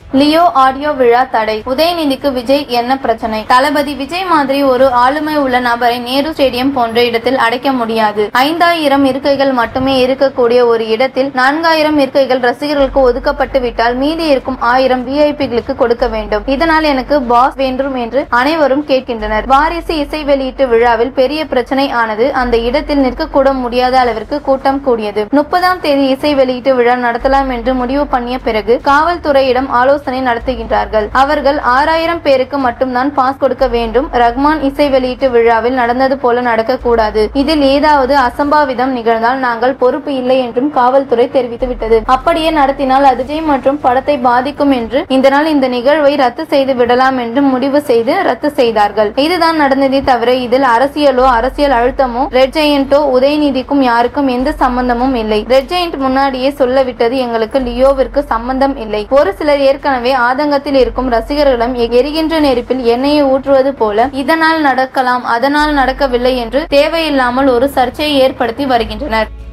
Leo audio விழா தடை உதயநிதிக்கு விஜய் என்ன பிரச்சனை தளபதி விஜய் மாதிரி ஒரு ஆளுமை உள்ள நபரை நேரு ஸ்டேடியம் போன்ற இடத்தில் அடைக்க முடியாது ஐந்தாயிரம் இருக்கைகள் மட்டுமே இருக்கக்கூடிய ஒரு இடத்தில் நான்காயிரம் இருக்கைகள் ரசிகர்களுக்கு ஒதுக்கப்பட்டு விட்டால் மீதி இருக்கும் ஆயிரம் விஐபிகளுக்கு கொடுக்க வேண்டும் இதனால் எனக்கு பாஸ் வேண்டும் என்று அனைவரும் கேட்கின்றனர் வாரிசு இசை வெளியீட்டு விழாவில் பெரிய பிரச்சனை ஆனது அந்த இடத்தில் நிற்கக்கூட முடியாத அளவிற்கு கூட்டம் கூடியது முப்பதாம் தேதி இசை வெளியீட்டு விழா நடத்தலாம் என்று முடிவு பண்ணிய பிறகு காவல்துறையிடம் ஆலோசனை நடத்துகின்றார்கள் அவர்கள் ஆறாயிரம் பேருக்கு மட்டும்தான் பாஸ் கொடுக்க வேண்டும் ரஹ்மான் இசை வெளியீட்டு விழாவில் நடந்தது போல நடக்கக்கூடாது இதில் ஏதாவது அசம்பாவிதம் நிகழ்ந்தால் நாங்கள் பொறுப்பு இல்லை என்றும் காவல்துறை தெரிவித்துவிட்டது அப்படியே நடத்தினால் அது விஜய் மற்றும் படத்தை பாதிக்கும் என்று இந்த நாள் இந்த நிகழ்வை ரத்து செய்து விடலாம் என்று முடிவு செய்து ரத்து செய்தார்கள் இதுதான் நடந்ததே தவிர இதில் அரசியலோ அரசியல் அழுத்தமோ ரெட் ஜெயண்டோ உதயநிதிக்கும் யாருக்கும் எந்த சம்பந்தமும் இல்லை ரெட் ஜெயண்ட் முன்னாடியே சொல்லவிட்டது எங்களுக்கு லியோவிற்கு சம்பந்தம் இல்லை ஒரு சிலர் ஏற்கனவே ஆதங்கத்தில் இருக்கும் ரசிகர்களிடம் எ- எரிகின்ற நெருப்பில் எண்ணெயை ஊற்றுவது போல இதனால் நடக்கலாம் அதனால் நடக்கவில்லை என்று தேவையில்லாமல் ஒரு சர்ச்சையை ஏற்படுத்தி வருகின்றனர்